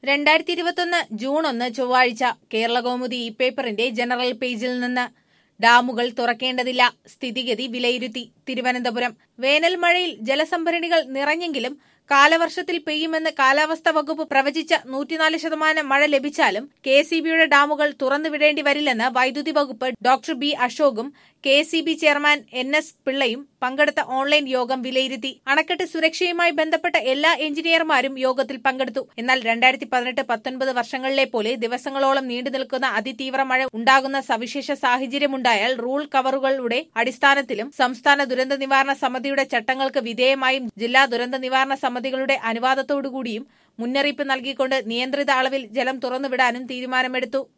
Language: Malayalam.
രണ്ടായിരത്തി ഇരുപത്തൊന്ന് ജൂൺ ഒന്ന് ചൊവ്വാഴ്ച കേരളകൗമുദി ഇ പേപ്പറിന്റെ ജനറൽ പേജിൽ നിന്ന് ഡാമുകൾ തുറക്കേണ്ടതില്ല സ്ഥിതിഗതി വിലയിരുത്തി തിരുവനന്തപുരം വേനൽ മഴയിൽ ജലസംഭരണികൾ നിറഞ്ഞെങ്കിലും കാലവർഷത്തിൽ പെയ്യുമെന്ന് കാലാവസ്ഥാ വകുപ്പ് പ്രവചിച്ച നൂറ്റിനാല് ശതമാനം മഴ ലഭിച്ചാലും കെ സി ബിയുടെ ഡാമുകൾ തുറന്നുവിടേണ്ടി വരില്ലെന്ന് വൈദ്യുതി വകുപ്പ് ഡോക്ടർ ബി അശോകും K C B chairman N S പിള്ളയും പങ്കെടുത്ത ഓൺലൈൻ യോഗം വിലയിരുത്തി അണക്കെട്ട് സുരക്ഷയുമായി ബന്ധപ്പെട്ട എല്ലാ എഞ്ചിനീയർമാരും യോഗത്തിൽ പങ്കെടുത്തു എന്നാൽ രണ്ടായിരത്തി പതിനെട്ട് പത്തൊൻപത് വർഷങ്ങളിലെ പോലെ ദിവസങ്ങളോളം നീണ്ടു നിൽക്കുന്ന അതിതീവ്ര മഴ ഉണ്ടാകുന്ന സവിശേഷ സാഹചര്യമുണ്ടായാൽ റൂൾ കവറുകളുടെ അടിസ്ഥാനത്തിലും സംസ്ഥാന ദുരന്ത നിവാരണ സമിതിയുടെ ചട്ടങ്ങൾക്ക് വിധേയമായും ജില്ലാ ദുരന്ത നിവാരണ സമിതികളുടെ അനുവാദത്തോടുകൂടിയും മുന്നറിയിപ്പ് നൽകിക്കൊണ്ട് നിയന്ത്രിത അളവിൽ ജലം തുറന്നുവിടാനും തീരുമാനമെടുത്തു